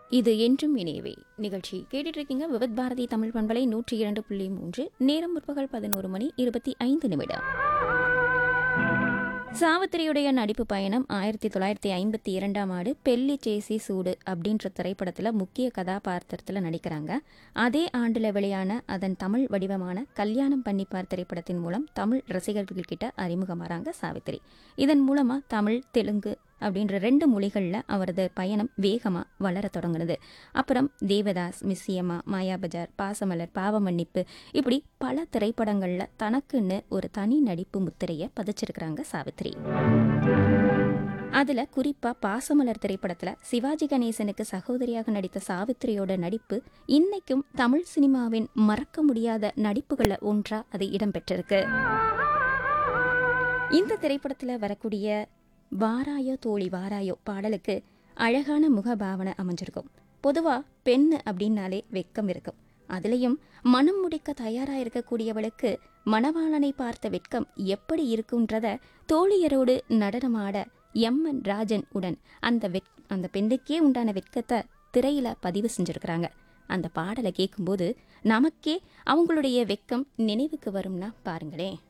இது என்றும் இணையவே நிகழ்ச்சி கேட்டுட்டு இருக்கீங்க விவத் பாரதி தமிழ் பண்பலை நூற்றி இரண்டு புள்ளி மூன்று நேரம் முற்பகல் பதினோரு மணி இருபத்தி ஐந்து நிமிடம் சாவித்திரியுடைய நடிப்பு பயணம் ஆயிரத்தி தொள்ளாயிரத்தி ஐம்பத்தி இரண்டாம் ஆண்டு பெல்லி சேசி சூடு அப்படின்ற திரைப்படத்தில் முக்கிய கதாபாத்திரத்தில் நடிக்கிறாங்க அதே ஆண்டில் வெளியான அதன் தமிழ் வடிவமான கல்யாணம் பண்ணிப்பார் திரைப்படத்தின் மூலம் தமிழ் ரசிகர்கள் கிட்ட அறிமுகமாறாங்க சாவித்திரி இதன் மூலமாக தமிழ் தெலுங்கு அப்படின்ற ரெண்டு மொழிகளில் அவரது பயணம் வேகமாக வளர தொடங்குனது அப்புறம் தேவதாஸ் மிஸ்ஸியம்மா மாயாபஜார் பாசமலர் பாவமன்னிப்பு இப்படி பல திரைப்படங்களில் தனக்குன்னு ஒரு தனி நடிப்பு முத்திரையை பதிச்சிருக்கிறாங்க சாவித்திரி அதில் குறிப்பாக பாசமலர் திரைப்படத்தில் சிவாஜி கணேசனுக்கு சகோதரியாக நடித்த சாவித்திரியோட நடிப்பு இன்னைக்கும் தமிழ் சினிமாவின் மறக்க முடியாத நடிப்புகளில் ஒன்றா அது இடம்பெற்றிருக்கு இந்த திரைப்படத்தில் வரக்கூடிய வாராயோ தோழி வாராயோ பாடலுக்கு அழகான முகபாவனை அமைஞ்சிருக்கும் பொதுவாக பெண் அப்படின்னாலே வெக்கம் இருக்கும் அதுலேயும் மனம் முடிக்க தயாராக இருக்கக்கூடியவளுக்கு மணவாளனை பார்த்த வெட்கம் எப்படி இருக்குன்றத தோழியரோடு நடனமாட எம் என் ராஜன் உடன் அந்த வெட் அந்த பெண்ணுக்கே உண்டான வெட்கத்தை திரையில பதிவு செஞ்சிருக்கிறாங்க அந்த பாடலை கேட்கும்போது நமக்கே அவங்களுடைய வெக்கம் நினைவுக்கு வரும்னா பாருங்களேன்